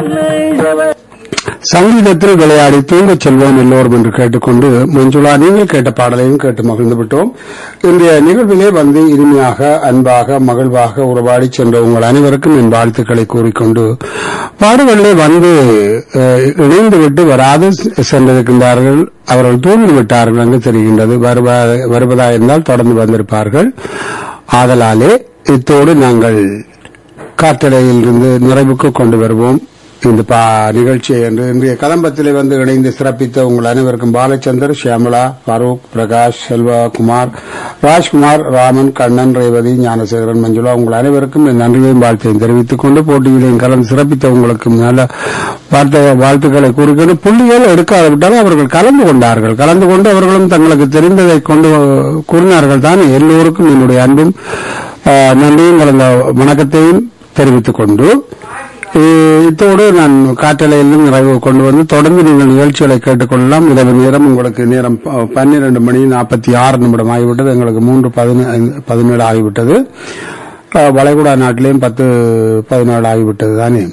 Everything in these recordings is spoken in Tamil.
சங்கீதத்தில் விளையாடி தூங்கச் செல்வோம் எல்லோரும் என்று கேட்டுக்கொண்டு மஞ்சுளா நீங்கள் கேட்ட பாடலையும் கேட்டு மகிழ்ந்து விட்டோம் இன்றைய நிகழ்விலே வந்து இனிமையாக அன்பாக மகிழ்வாக உறவாடி சென்ற உங்கள் அனைவருக்கும் என் வாழ்த்துக்களை கூறிக்கொண்டு பாடுகளிலே வந்து அஹ், இணைந்து விட்டு வராது சென்றிருக்கின்றார்கள் அவர்கள் தூங்கி விட்டார்கள் என்று தெரிகின்றது வருவா- வருவதா இருந்தால் தொடர்ந்து வந்திருப்பார்கள் ஆதலாலே இத்தோடு நாங்கள் காற்றலையில் இருந்து நிறைவுக்கு கொண்டு வருவோம் இந்த பா நிகழ்ச்சியை என்று இன்றைய கதம்பத்திலே வந்து இணைந்து சிறப்பித்த உங்கள் அனைவருக்கும் பாலச்சந்தர் ஷியாமலா ஃபரூக் பிரகாஷ் செல்வா குமார் ராஜ்குமார் ராமன் கண்ணன் ரேவதி ஞானசேகரன் மஞ்சுளா உங்கள் அனைவருக்கும் என் நன்றியையும் வாழ்த்தையும் தெரிவித்துக் கொண்டு போட்டியிலையும் கலந்து சிறப்பித்த உங்களுக்கு நல்ல வார்த்தை வாழ்த்துக்களை கூறுகிறது புள்ளிகள் எடுக்காத விட்டாலும் அவர்கள் கலந்து கொண்டார்கள் கலந்து கொண்டு அவர்களும் தங்களுக்கு தெரிந்ததை கொண்டு கூறினார்கள் தான் எல்லோருக்கும் என்னுடைய அன்பும் ஆஹ், நன்றியும் கலந்த வணக்கத்தையும் தெரிவித்துக் கொண்டு இ- இத்தோடு நான் காற்றலையிலும் நிறைவு கொண்டு வந்து தொடர்ந்து நீங்கள் நிகழ்ச்சிகளை கேட்டுக்கொள்ளலாம் இரவு நேரம் உங்களுக்கு நேரம் ப- பன்னிரண்டு மணி நாற்பத்தி ஆறு நிமிடம் ஆகிவிட்டது எங்களுக்கு மூன்று பதின- பதினேழு ஆகிவிட்டது அஹ், வளைகுடா நாட்டிலேயும் பத்து பதினேழு ஆகிவிட்டது தானே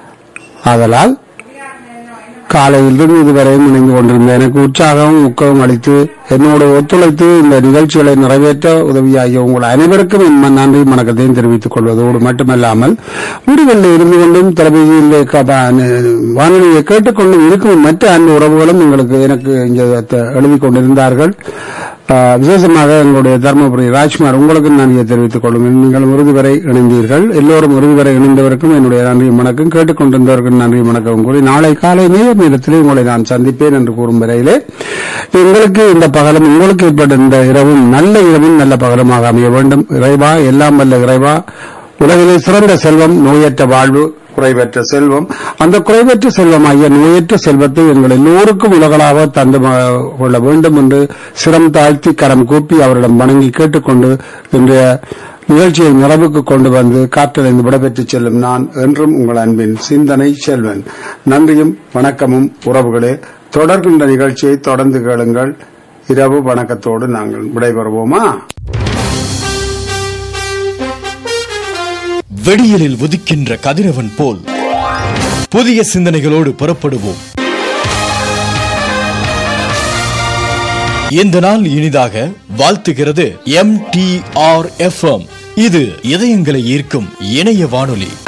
ஆதலால் காலையிலிருந்து இதுவரையும் இணைந்து கொண்டிருந்த எனக்கு உற்சாகமும் ஊக்கமும் அளித்து என்னோடு ஒத்துழைத்து இந்த நிகழ்ச்சிகளை நிறைவேற்ற உதவியாகிய உங்கள் அனைவருக்கும் என் ம- நன்றி வணக்கத்தையும் தெரிவித்துக் கொள்வதோடு மட்டுமல்லாமல் வீடுகளில் இருந்து கொண்டும் தொலைபேசியில் க- ப- ந- வானொலியை கேட்டுக்கொண்டும் இருக்கும் மற்ற அன்பு உறவுகளும் உங்களுக்கு எனக்கு இங்கே த- எழுதிக் கொண்டிருந்தார்கள் ஆஹ், விசேஷமாக எங்களுடைய தர்மபுரி ராஜ்குமார் உங்களுக்கு நன்றியை தெரிவித்துக் கொள்ளுங்கள் நீங்கள் இறுதி வரை இணைந்தீர்கள் எல்லோரும் இறுதி வரை இணைந்தவருக்கும் என்னுடைய நன்றி வணக்கம் கேட்டுக்கொண்டிருந்தவருக்கும் நன்றி வணக்கம் கூறி நாளை காலை நேர் நேரத்திலே உங்களை நான் சந்திப்பேன் என்று கூறும் வரையிலே எங்களுக்கு இந்த பகலும் உங்களுக்கு ஏற்பட்ட இந்த இரவும் நல்ல இரவும் நல்ல பகலுமாக அமைய வேண்டும் இறைவா எல்லாம் வல்ல இறைவா உலகிலே சிறந்த செல்வம் நோயற்ற வாழ்வு குறைவற்ற செல்வம் அந்த குறைவற்ற செல்வமாகிய நோயற்ற செல்வத்தை எங்கள் எல்லோருக்கும் உலகளாக தந்து ம- கொள்ள வேண்டும் என்று சிரம் தாழ்த்தி கரம் கூப்பி அவரிடம் வணங்கி கேட்டுக்கொண்டு இன்றைய நிகழ்ச்சியை நிறைவுக்கு கொண்டு வந்து காற்றடைந்து விடைபெற்றுச் செல்லும் நான் என்றும் உங்கள் அன்பின் சிந்தனை செல்வன் நன்றியும் வணக்கமும் உறவுகளே தொடர்கின்ற நிகழ்ச்சியை தொடர்ந்து கேளுங்கள் இரவு வணக்கத்தோடு நாங்கள் விடைபெறுவோமா வெடியலில் உதிக்கின்ற கதிரவன் போல் புதிய சிந்தனைகளோடு புறப்படுவோம் இந்த நாள் இனிதாக வாழ்த்துகிறது எம் டி ஆர் எஃப் இது இதயங்களை ஈர்க்கும் இணைய வானொலி